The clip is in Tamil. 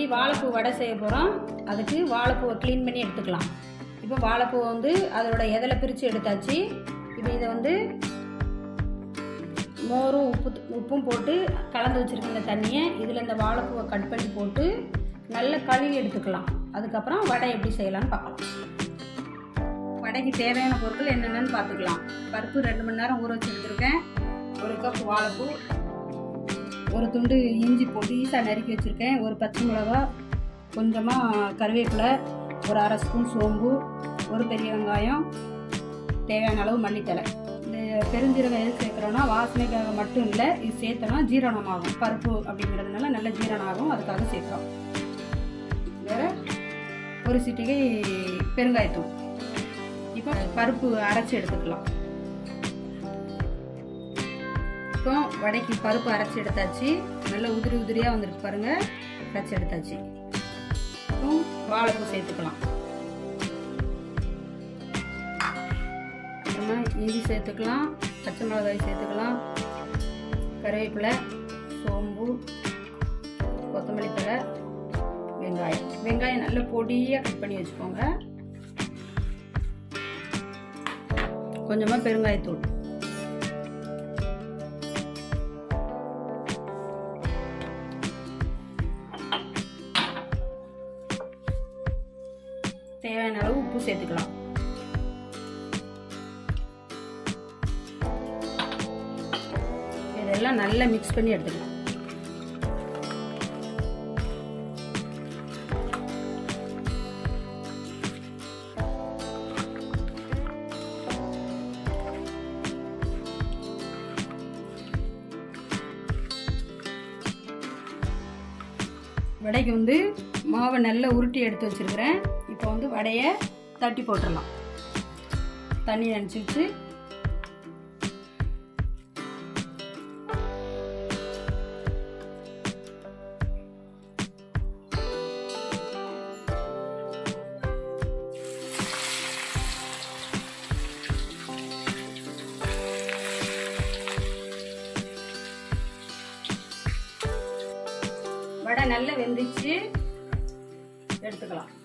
இன்றைக்கி வாழைப்பூ வடை செய்ய போகிறோம் அதுக்கு வாழைப்பூவை க்ளீன் பண்ணி எடுத்துக்கலாம் இப்போ வாழைப்பூவை வந்து அதோட எதில் பிரித்து எடுத்தாச்சு இப்போ இதை வந்து மோரும் உப்பு உப்பும் போட்டு கலந்து வச்சுருக்க இந்த தண்ணியை இதில் இந்த வாழைப்பூவை கட் பண்ணி போட்டு நல்லா கழுவி எடுத்துக்கலாம் அதுக்கப்புறம் வடை எப்படி செய்யலாம்னு பார்க்கலாம் வடைக்கு தேவையான பொருட்கள் என்னென்னு பார்த்துக்கலாம் பருப்பு ரெண்டு மணி நேரம் ஊற வச்சு எடுத்துருக்கேன் ஒரு கப் வாழைப்பூ ஒரு துண்டு இஞ்சி போட்டு ஈஸாக நறுக்கி வச்சுருக்கேன் ஒரு பச்சை மிளகா கொஞ்சமாக கருவேப்பிலை ஒரு அரை ஸ்பூன் சோம்பு ஒரு பெரிய வெங்காயம் தேவையான அளவு மல்லித்தலை இந்த பெருஞ்சீரகம் எது சேர்க்குறோன்னா வாசனைக்காக மட்டும் இல்லை இது சேர்த்தோன்னா ஜீரணம் ஆகும் பருப்பு அப்படிங்கிறதுனால நல்ல ஜீரணம் ஆகும் அதுக்காக சேர்க்குறோம் வேறு ஒரு சிட்டிகை பெருங்காயத்தூள் இப்போ பருப்பு அரைச்சி எடுத்துக்கலாம் இப்போ வடைக்கு பருப்பு அரைச்சி எடுத்தாச்சு நல்ல உதிரி உதிரியாக வந்துருக்கு பாருங்க அரைச்சி எடுத்தாச்சு இப்போ வாழைப்பூ சேர்த்துக்கலாம் அப்புறமா இஞ்சி சேர்த்துக்கலாம் பச்சை மிளகாய் சேர்த்துக்கலாம் கருவேப்பிலை சோம்பு கொத்தமல்லி தழை வெங்காயம் வெங்காயம் நல்ல பொடியாக கட் பண்ணி வச்சுக்கோங்க கொஞ்சமாக பெருங்காயத்தூள் தேவையான அளவு உப்பு சேர்த்துக்கலாம் இதெல்லாம் நல்லா மிக்ஸ் பண்ணி எடுத்துக்கலாம் வடைக்கு வந்து மாவை நல்லா உருட்டி எடுத்து வச்சுருக்கிறேன் இப்போ வந்து வடையை தட்டி போட்டுடலாம் தண்ணி நினச்சி வச்சு வடை நல்லா வெந்துச்சு எடுத்துக்கலாம்